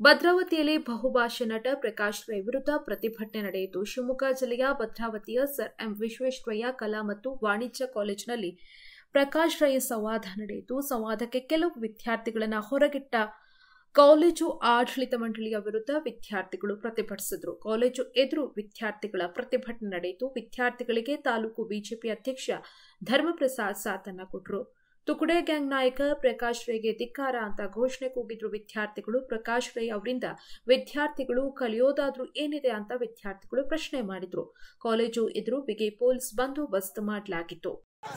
ಭದ್ರಾವತಿಯಲ್ಲಿ ಬಹುಭಾಷಾ ನಟ ಪ್ರಕಾಶ್ ರೈ ವಿರುದ್ಧ ಪ್ರತಿಭಟನೆ ನಡೆಯಿತು ಶಿವಮೊಗ್ಗ ಜಿಲ್ಲೆಯ ಭದ್ರಾವತಿಯ ಸರ್ ಎಂ ವಿಶ್ವೇಶ್ವರಯ್ಯ ಕಲಾ ಮತ್ತು ವಾಣಿಜ್ಯ ಕಾಲೇಜಿನಲ್ಲಿ ಪ್ರಕಾಶ್ ರೈ ಸಂವಾದ ನಡೆಯಿತು ಸಂವಾದಕ್ಕೆ ಕೆಲವು ವಿದ್ಯಾರ್ಥಿಗಳನ್ನು ಹೊರಗಿಟ್ಟ ಕಾಲೇಜು ಆಡಳಿತ ಮಂಡಳಿಯ ವಿರುದ್ಧ ವಿದ್ಯಾರ್ಥಿಗಳು ಪ್ರತಿಭಟಿಸಿದರು ಕಾಲೇಜು ಎದುರು ವಿದ್ಯಾರ್ಥಿಗಳ ಪ್ರತಿಭಟನೆ ನಡೆಯಿತು ವಿದ್ಯಾರ್ಥಿಗಳಿಗೆ ತಾಲೂಕು ಬಿಜೆಪಿ ಅಧ್ಯಕ್ಷ ಧರ್ಮಪ್ರಸಾದ್ ಸಾಥನ್ನ ಕೊಟ್ಟರು ತುಕುಡೆ ಗ್ಯಾಂಗ್ ನಾಯಕ ಪ್ರಕಾಶ್ ರೈಗೆ ಧಿಕ್ಕಾರ ಅಂತ ಘೋಷಣೆ ಕೂಗಿದ್ರು ವಿದ್ಯಾರ್ಥಿಗಳು ಪ್ರಕಾಶ್ ರೈ ಅವರಿಂದ ವಿದ್ಯಾರ್ಥಿಗಳು ಕಲಿಯೋದಾದ್ರೂ ಏನಿದೆ ಅಂತ ವಿದ್ಯಾರ್ಥಿಗಳು ಪ್ರಶ್ನೆ ಮಾಡಿದ್ರು ಕಾಲೇಜು ಎದುರು ಬಿಗಿ ಪೊಲೀಸ್ ಬಂದೋಬಸ್ತ್ ಮಾಡಲಾಗಿತ್ತು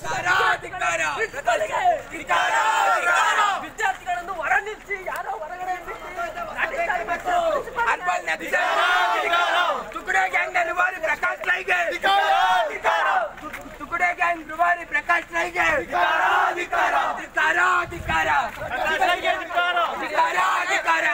ವಿದ್ಯಾರ್ಥಿಗಳನ್ನು ಹೊರ ನಿಲ್ಲಿಸಿ ಯಾರೋ ಹೊರಗಡೆ ತುಕಡೆ ಗ್ಯಾಂಗ್ ರುವಾರಿ ಪ್ರಕಾಶ್ ರೈಗೆ ತುಕಡೆ ಗ್ಯಾಂಗ್ ರುವಾರಿ ಪ್ರಕಾಶ್ ರೈಗೆ ಧಿಕಾರ ಧಿಕಾರ ಧಿಕಾರ ಧಿಕಾರ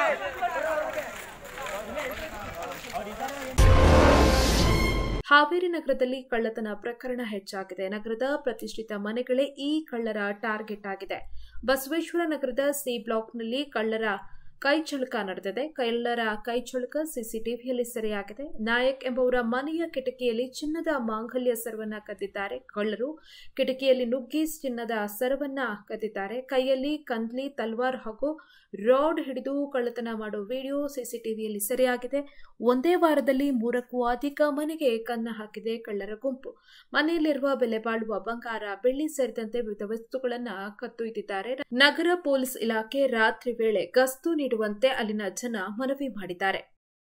ಹಾವೇರಿ ನಗರದಲ್ಲಿ ಕಳ್ಳತನ ಪ್ರಕರಣ ಹೆಚ್ಚಾಗಿದೆ ನಗರದ ಪ್ರತಿಷ್ಠಿತ ಮನೆಗಳೇ ಈ ಕಳ್ಳರ ಟಾರ್ಗೆಟ್ ಆಗಿದೆ ಬಸವೇಶ್ವರ ನಗರದ ಸಿ ಬ್ಲಾಕ್ನಲ್ಲಿ ಕಳ್ಳರ ಕೈಚಳಕ ನಡೆದಿದೆ ಕಳ್ಳರ ಕೈಚಳಕ ಸಿಸಿಟಿವಿಯಲ್ಲಿ ಸೆರೆಯಾಗಿದೆ ನಾಯಕ್ ಎಂಬುವರ ಮನೆಯ ಕಿಟಕಿಯಲ್ಲಿ ಚಿನ್ನದ ಮಾಂಗಲ್ಯ ಸರವನ್ನ ಕದ್ದಿದ್ದಾರೆ ಕಳ್ಳರು ಕಿಟಕಿಯಲ್ಲಿ ನುಗ್ಗಿ ಚಿನ್ನದ ಸರವನ್ನ ಕದ್ದಿದ್ದಾರೆ ಕೈಯಲ್ಲಿ ಕಂದ್ಲಿ ತಲ್ವಾರ್ ಹಾಗೂ ರಾಡ್ ಹಿಡಿದು ಕಳ್ಳತನ ಮಾಡೋ ವಿಡಿಯೋ ಸಿಸಿಟಿವಿಯಲ್ಲಿ ಸೆರೆಯಾಗಿದೆ ಒಂದೇ ವಾರದಲ್ಲಿ ಮೂರಕ್ಕೂ ಅಧಿಕ ಮನೆಗೆ ಕನ್ನ ಹಾಕಿದೆ ಕಳ್ಳರ ಗುಂಪು ಮನೆಯಲ್ಲಿರುವ ಬೆಲೆ ಬಾಳುವ ಬಂಗಾರ ಬೆಳ್ಳಿ ಸೇರಿದಂತೆ ವಿವಿಧ ವಸ್ತುಗಳನ್ನ ಕತ್ತೊಯ್ದಿದ್ದಾರೆ ನಗರ ಪೊಲೀಸ್ ಇಲಾಖೆ ರಾತ್ರಿ ವೇಳೆ ಗಸ್ತು ನೀಡುವಂತೆ ಅಲ್ಲಿನ ಜನ ಮನವಿ ಮಾಡಿದ್ದಾರೆ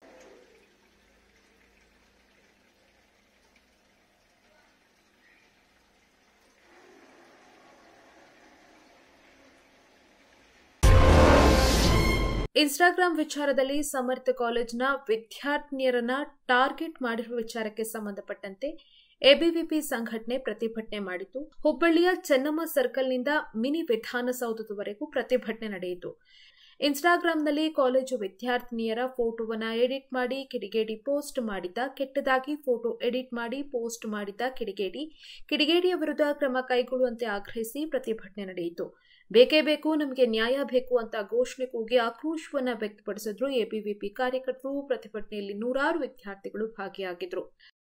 ಇನ್ಸ್ಟಾಗ್ರಾಂ ವಿಚಾರದಲ್ಲಿ ಸಮರ್ಥ ಕಾಲೇಜಿನ ವಿದ್ಯಾರ್ಥಿನಿಯರನ್ನ ಟಾರ್ಗೆಟ್ ಮಾಡಿರುವ ವಿಚಾರಕ್ಕೆ ಸಂಬಂಧಪಟ್ಟಂತೆ ಎಬಿವಿಪಿ ಸಂಘಟನೆ ಪ್ರತಿಭಟನೆ ಮಾಡಿತು ಹುಬ್ಬಳ್ಳಿಯ ಚೆನ್ನಮ್ಮ ಸರ್ಕಲ್ನಿಂದ ಮಿನಿ ವಿಧಾನಸೌಧದವರೆಗೂ ಪ್ರತಿಭಟನೆ ನಡೆಯಿತು ಇನ್ಸ್ಟಾಗ್ರಾಂನಲ್ಲಿ ಕಾಲೇಜು ವಿದ್ಯಾರ್ಥಿನಿಯರ ಫೋಟೋವನ್ನ ಎಡಿಟ್ ಮಾಡಿ ಕಿಡಿಗೇಡಿ ಪೋಸ್ಟ್ ಮಾಡಿದ್ದ ಕೆಟ್ಟದಾಗಿ ಫೋಟೋ ಎಡಿಟ್ ಮಾಡಿ ಪೋಸ್ಟ್ ಮಾಡಿದ್ದ ಕಿಡಿಗೇಡಿ ಕಿಡಿಗೇಡಿಯ ವಿರುದ್ಧ ಕ್ರಮ ಕೈಗೊಳ್ಳುವಂತೆ ಆಗ್ರಹಿಸಿ ಪ್ರತಿಭಟನೆ ನಡೆಯಿತು ಬೇಕೇ ಬೇಕು ನಮಗೆ ನ್ಯಾಯ ಬೇಕು ಅಂತ ಘೋಷಣೆ ಕೂಗಿ ಆಕ್ರೋಶವನ್ನ ವ್ಯಕ್ತಪಡಿಸಿದ್ರು ಎಬಿವಿಪಿ ಕಾರ್ಯಕರ್ತರು ಪ್ರತಿಭಟನೆಯಲ್ಲಿ ನೂರಾರು ವಿದ್ಯಾರ್ಥಿಗಳು ಭಾಗಿಯಾಗಿದ್ರು